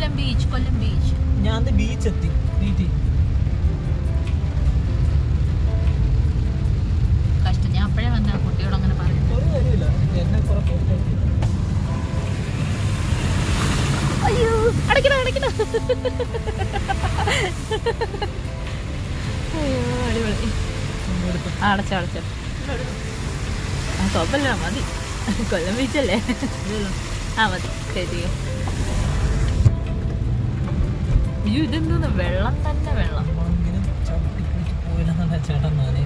കൊല്ലം beach Kollam beach ഞാൻ beach എത്തി നീറ്റി കഷ്ടം ഞാൻ അപ്പോഴേ വന്ന കുട്ടിയോട് അങ്ങനെ പറഞ്ഞു ഒരു കാര്യമില്ല എന്നെ കുറെ പോസ്റ്റ് അയ്യോ അടയ്ക്കണ അടയ്ക്കണ അയ്യോ അടിപൊളി ആ, അടച്ചോ അടച്ചോ ആ കുഴപ്പമില്ല മതി കൊല്ലം ബീച്ചല്ലേ ആ മതി ശരി അയ്യോ ഇതെന്തോന്ന് വെള്ളം തന്നെ വെള്ളം ഇങ്ങനെ ചവിട്ടി പിടിച്ച് പോയില്ലെന്നാണ് ചേട്ടൻ നാനേ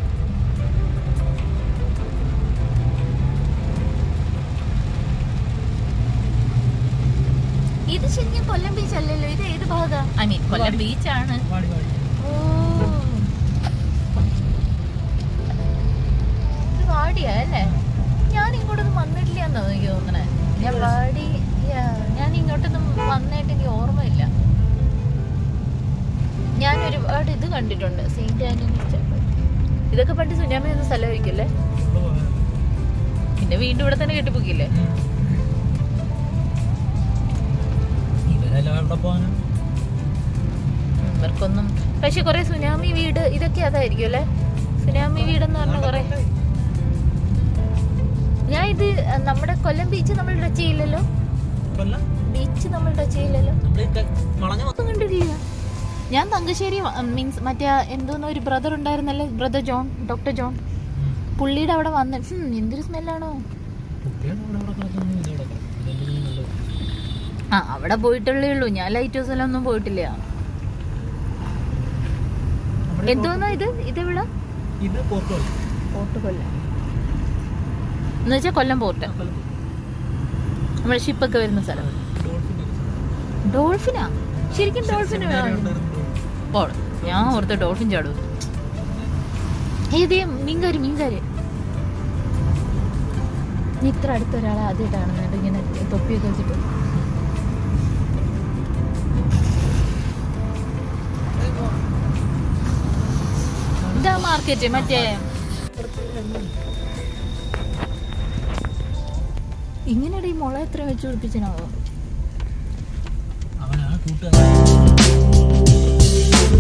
ഇത് ശരിക്കും കൊല്ലം ബീച്ച് അല്ലല്ലോ ഇത് ഏത് ഭാഗ ഐ മീൻ കൊല്ലം ബീച്ചാണ് വാടി വാടി ഇത് വാടിയാ അല്ലേ ഞാൻ ഇങ്ങോട്ടൊന്നും വന്നിട്ടില്ല എന്നോ എനിക്ക് തോന്നണേ ഞാൻ വാടി yeah, ഞാൻ ഇങ്ങോട്ടൊന്നും വന്നായിട്ട് എനിക്ക് ഓർമ്മയില്ല ഞാൻ ഒരുപാട് ഇത് കണ്ടിട്ടുണ്ട് സെയിന്റ് ആന്റണി ചാപ്പൽ ഇതൊക്കെ പണ്ട് സുനാമി എന്ന സ്ഥലമായിരിക്കല്ലേ പിന്നെ വീണ്ടും ഇവിടെ തന്നെ കെട്ടിപ്പോക്കില്ലേ ഇവരെല്ലാം എവിടെ പോകാനാ ഇവർക്കൊന്നും പക്ഷെ കുറെ സുനാമി വീട് ഇതൊക്കെ അതായിരിക്കും അല്ലേ സുനാമി വീടെന്ന് പറഞ്ഞ കുറെ ഞാൻ ഇത് അഹ്, നമ്മുടെ കൊല്ലം ബീച്ച് നമ്മൾ ടച്ച് ചെയ്യില്ലല്ലോ കൊല്ലം ബീച്ച് നമ്മൾ ടച്ച് ചെയ്യില്ലല്ലോ നമ്മളിത് വളഞ്ഞ ഒന്നും കണ്ടിട്ടില്ല ഞാൻ തങ്കശ്ശേരി മീൻസ് മറ്റേ എന്തോന്ന് ഒരു ബ്രദർ ഉണ്ടായിരുന്നല്ലേ ബ്രദർ ജോൺ ഡോക്ടർ ജോൺ പുള്ളിയുടെ അവിടെ വന്ന് ഹും, എന്തൊരു സ്മെല്ലാണോ കുട്ടികളുടെ അവിടെ അവിടെ കിടക്കുന്നു ഇത് ഇവിടെ കിടക്കുന്നു ഇതെല്ലാം നല്ലത് ആ അവിടെ പോയിട്ടുള്ളേ ഉള്ളൂ ഞാൻ ലൈറ്റ് ഹൗസിലൊന്നും പോയിട്ടില്ല നമ്മുടെ എന്തോന്നാ ഇത് ഇതെവിടെ ഇത് പോർട്ടോ പോർട്ട് കൊല്ലം എന്ന് വെച്ചാൽ കൊല്ലം പോർട്ട് നമ്മുടെ ഷിപ്പൊക്കെ വരുന്ന സ്ഥലം ഡോൾഫിനാ ശരിക്കും ഡോൾഫിന് ഓ ഞാൻ ഓർത്ത് ഡോൾഫിൻ ചാടും ഏതേ മീൻകാരി മീൻകാരി നീ ഇത്ര അടുത്ത ഒരാളെ ആദ്യമായിട്ടാണ് എന്നിട്ട് ഇങ്ങനെ തൊപ്പിയൊക്കെ വെച്ചിട്ട് ഇതാ മാർക്കറ്റ് മറ്റേ ഇങ്ങനെയുടെ ഈ മുള എത്ര വെച്ച് പിടിപ്പിച്ചനാവോ അവനാ കൂട്ടുകാരൻ